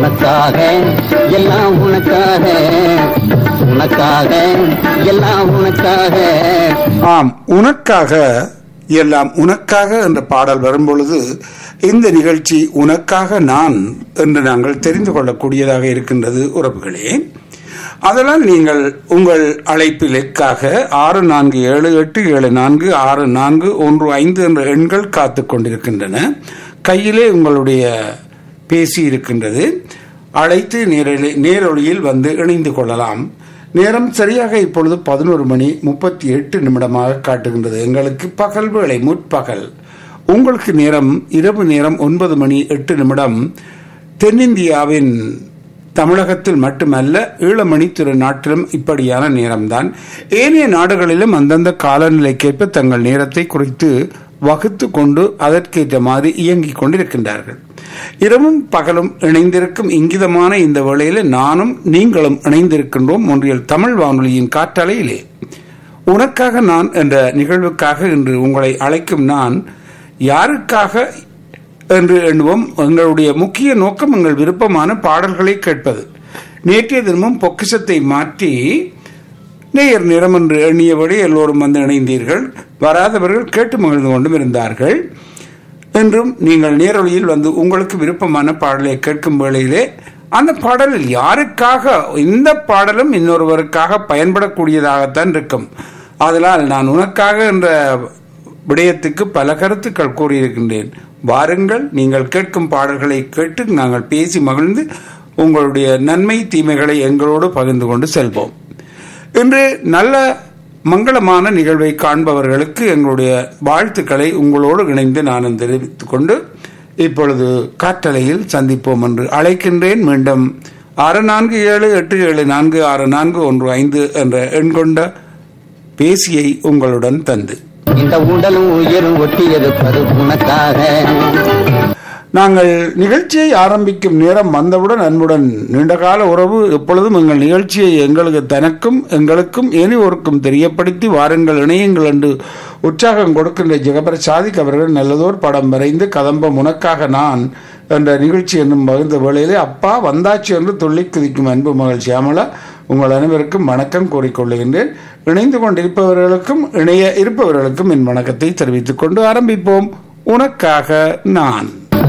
உனக்காக எல்லாம் உனக்காக உனக்காக எல்லாம் உனக்காக ஆம் உனக்காக எல்லாம் உனக்காக என்ற பாடல் வரும்பொழுது இந்த நிகழ்ச்சி உனக்காக நான் என்று நாங்கள் தெரிந்து கொள்ளக்கூடியதாக இருக்கின்றது உறவுகளே அதனால் நீங்கள் உங்கள் அழைப்பிற்காக ஆறு நான்கு ஏழு எட்டு ஏழு நான்கு ஆறு நான்கு ஒன்று ஐந்து என்ற எண்கள் காத்து கொண்டிருக்கின்றன கையிலே உங்களுடைய பேசி இருக்கின்றது அழைத்து நேரலை நேரொலியில் வந்து இணைந்து கொள்ளலாம் நேரம் சரியாக இப்பொழுது பதினோரு மணி முப்பத்தி எட்டு நிமிடமாக காட்டுகின்றது எங்களுக்கு பகல் வேளை முற்பகல் உங்களுக்கு நேரம் இரவு நேரம் ஒன்பது மணி எட்டு நிமிடம் தென்னிந்தியாவின் தமிழகத்தில் மட்டுமல்ல ஈழமணி திரு நாட்டிலும் இப்படியான நேரம்தான் ஏனைய நாடுகளிலும் அந்தந்த காலநிலைக்கேற்ப தங்கள் நேரத்தை குறித்து வகுத்து கொண்டு அதற்கேற்ற மாதிரி இயங்கிக் கொண்டிருக்கின்றார்கள் இரவும் பகலும் இணைந்திருக்கும் இங்கிதமான இந்த வேளையில நானும் நீங்களும் இணைந்திருக்கின்றோம் ஒன்றியல் தமிழ் வானொலியின் காற்றலையிலே உனக்காக நான் என்ற நிகழ்வுக்காக இன்று உங்களை அழைக்கும் நான் யாருக்காக என்று எண்ணுவோம் எங்களுடைய முக்கிய நோக்கம் எங்கள் விருப்பமான பாடல்களை கேட்பது நேற்றைய தினமும் பொக்கிஷத்தை மாற்றி நேயர் நிறம் என்று எண்ணியபடி எல்லோரும் வந்து இணைந்தீர்கள் வராதவர்கள் கேட்டு மகிழ்ந்து கொண்டும் இருந்தார்கள் என்றும் நீங்கள் நேரொலியில் வந்து உங்களுக்கு விருப்பமான பாடலை கேட்கும் வேளையிலே அந்த பாடலில் யாருக்காக இந்த பாடலும் இன்னொருவருக்காக பயன்படக்கூடியதாகத்தான் இருக்கும் அதனால் நான் உனக்காக என்ற விடயத்துக்கு பல கருத்துக்கள் கூறியிருக்கின்றேன் வாருங்கள் நீங்கள் கேட்கும் பாடல்களை கேட்டு நாங்கள் பேசி மகிழ்ந்து உங்களுடைய நன்மை தீமைகளை எங்களோடு பகிர்ந்து கொண்டு செல்வோம் இன்று நல்ல மங்களமான நிகழ்வை காண்பவர்களுக்கு எங்களுடைய வாழ்த்துக்களை உங்களோடு இணைந்து நான் தெரிவித்துக் கொண்டு இப்பொழுது காற்றலையில் சந்திப்போம் என்று அழைக்கின்றேன் மீண்டும் ஆறு நான்கு ஏழு எட்டு ஏழு நான்கு ஆறு நான்கு ஒன்று ஐந்து என்ற எண் கொண்ட பேசியை உங்களுடன் தந்து இந்த உடலும் உயிரும் ஒட்டியது உனக்காக நாங்கள் நிகழ்ச்சியை ஆரம்பிக்கும் நேரம் வந்தவுடன் அன்புடன் நீண்டகால உறவு எப்பொழுதும் எங்கள் நிகழ்ச்சியை எங்களுக்கு தனக்கும் எங்களுக்கும் ஏனையோருக்கும் தெரியப்படுத்தி வாருங்கள் இணையுங்கள் என்று உற்சாகம் கொடுக்கின்ற ஜெகபர் சாதிக் அவர்கள் நல்லதோர் படம் வரைந்து கதம்பம் உனக்காக நான் என்ற நிகழ்ச்சி என்னும் பகிர்ந்த வேளையிலே அப்பா வந்தாச்சு என்று துள்ளி குதிக்கும் அன்பு மகள் சியாமலா உங்கள் அனைவருக்கும் வணக்கம் கூறிக்கொள்ளுகின்றேன் இணைந்து கொண்டிருப்பவர்களுக்கும் இணைய இருப்பவர்களுக்கும் என் வணக்கத்தை தெரிவித்துக் கொண்டு ஆரம்பிப்போம் உனக்காக நான்